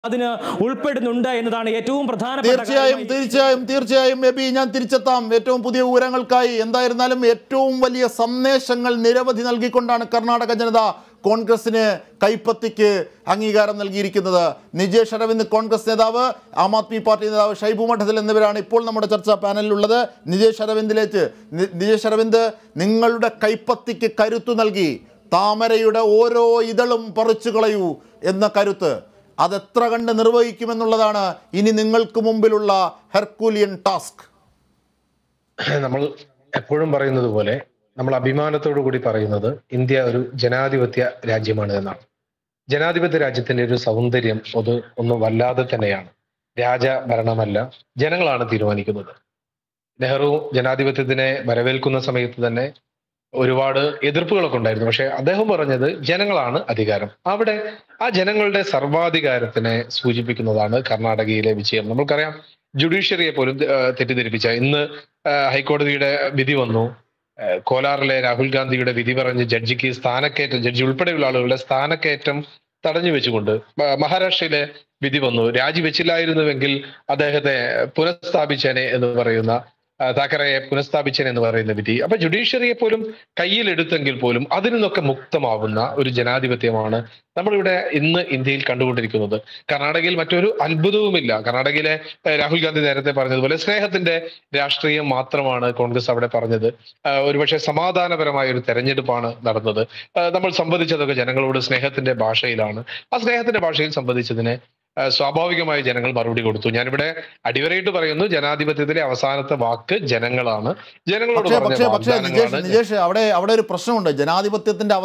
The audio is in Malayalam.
അതിന് ഉൾപ്പെടുന്നുണ്ട് എന്നതാണ് ഏറ്റവും പ്രധാനപ്പെട്ട തീർച്ചയായും കാര്യമായി തീർച്ചയായും തീർച്ചയായും എബി ഞാൻ തിരിച്ചെത്താം ഏറ്റവും പുതിയ വിവരങ്ങൾക്കായി എന്തായിരുന്നാലും ഏറ്റവും വലിയ സന്ദേശങ്ങൾ നിരവധി നൽകിക്കൊണ്ടാണ് കർണാടക ജനത കോൺഗ്രസിന് കൈപ്പത്തിക്ക് അംഗീകാരം നൽകിയിരിക്കുന്നത് നിജേഷ് അരവിന്ദ് കോൺഗ്രസ് നേതാവ് ആം ആദ്മി പാർട്ടി നേതാവ് ഷൈബു മഠത്തിൽ എന്നിവരാണ് ഇപ്പോൾ നമ്മുടെ ചർച്ചാ പാനലിലുള്ളത് നിജേഷ് അരവിന്ദിലേക്ക് നി- നിജേഷ് അരവിന്ദ് നിങ്ങളുടെ കൈപ്പത്തിക്ക് കരുത്തു നൽകി താമരയുടെ ഓരോ ഇതളും പറിച്ചു കളയൂ എന്ന കരുത്ത് അതെത്ര കണ്ട് നിർവഹിക്കുമെന്നുള്ളതാണ് ഇനി നിങ്ങൾക്ക് മുമ്പിലുള്ള ഹെർക്കൂലിയൻ ടാസ്ക് നമ്മൾ എപ്പോഴും പറയുന്നത് പോലെ നമ്മൾ അഭിമാനത്തോടു കൂടി പറയുന്നത് ഇന്ത്യ ഒരു ജനാധിപത്യ രാജ്യമാണ് എന്നാണ് ജനാധിപത്യ രാജ്യത്തിന്റെ ഒരു സൗന്ദര്യം അത് ഒന്ന് വല്ലാതെ തന്നെയാണ് രാജഭരണമല്ല ജനങ്ങളാണ് തീരുമാനിക്കുന്നത് നെഹ്റു ജനാധിപത്യത്തിനെ വരവേൽക്കുന്ന സമയത്ത് തന്നെ ഒരുപാട് എതിർപ്പുകളൊക്കെ ഉണ്ടായിരുന്നു പക്ഷെ അദ്ദേഹം പറഞ്ഞത് ജനങ്ങളാണ് അധികാരം അവിടെ ആ ജനങ്ങളുടെ സർവാധികാരത്തിനെ സൂചിപ്പിക്കുന്നതാണ് കർണാടകയിലെ വിജയം നമ്മൾക്കറിയാം ജുഡീഷ്യറിയെ പോലും ആ, തെറ്റിദ്ധരിപ്പിച്ച ഇന്ന് ആ, ഹൈക്കോടതിയുടെ വിധി വന്നു ആ, കോലാറിലെ രാഹുൽ ഗാന്ധിയുടെ വിധി പറഞ്ഞ് ജഡ്ജിക്ക് സ്ഥാനക്കയറ്റം ജഡ്ജി ഉൾപ്പെടെയുള്ള ആളുകളുടെ സ്ഥാനക്കയറ്റം തടഞ്ഞു വെച്ചുകൊണ്ട് മ- മഹാരാഷ്ട്രയിലെ വിധി വന്നു രാജിവെച്ചില്ലായിരുന്നുവെങ്കിൽ അദ്ദേഹത്തെ പുനഃസ്ഥാപിച്ചേനെ എന്ന് പറയുന്ന ആ, താക്കറയെ പുനഃസ്ഥാപിച്ചേനെ എന്ന് പറയുന്ന വിധി അപ്പൊ ജുഡീഷ്യറിയെ പോലും കയ്യിലെടുത്തെങ്കിൽ പോലും അതിൽ നിന്നൊക്കെ മുക്തമാവുന്ന ഒരു ജനാധിപത്യമാണ് നമ്മളിവിടെ ഇന്ന് ഇന്ത്യയിൽ കണ്ടുകൊണ്ടിരിക്കുന്നത് കർണാടകയിൽ മറ്റൊരു അത്ഭുതവുമില്ല കർണാടകയിലെ ഏഹ്, രാഹുൽ ഗാന്ധി നേരത്തെ പറഞ്ഞതുപോലെ സ്നേഹത്തിന്റെ രാഷ്ട്രീയം മാത്രമാണ് കോൺഗ്രസ് അവിടെ പറഞ്ഞത് ആഹ്, ഒരുപക്ഷെ സമാധാനപരമായ ഒരു തെരഞ്ഞെടുപ്പാണ് നടന്നത് ആഹ്, നമ്മൾ സംവദിച്ചതൊക്കെ ജനങ്ങളോട് സ്നേഹത്തിന്റെ ഭാഷയിലാണ് ആ സ്നേഹത്തിന്റെ ഭാഷയിൽ സംവദിച്ചതിന് ആഹ്, സ്വാഭാവികമായി ജനങ്ങൾ മറുപടി കൊടുത്തു ഞാനിവിടെ അടിവരയിട്ട് പറയുന്നു ജനാധിപത്യത്തിലെ അവസാനത്തെ വാക്ക് ജനങ്ങളാണ് ജനങ്ങളോട് പക്ഷേ പറഞ്ഞ പക്ഷേ പക്ഷേ നിജേഷ് വാഗ്ദാനങ്ങളാണ് നിജേഷ് അവിടെ അവിടെ ഒരു പ്രശ്നമുണ്ട് ജനാധിപത്യത്തിന്റെ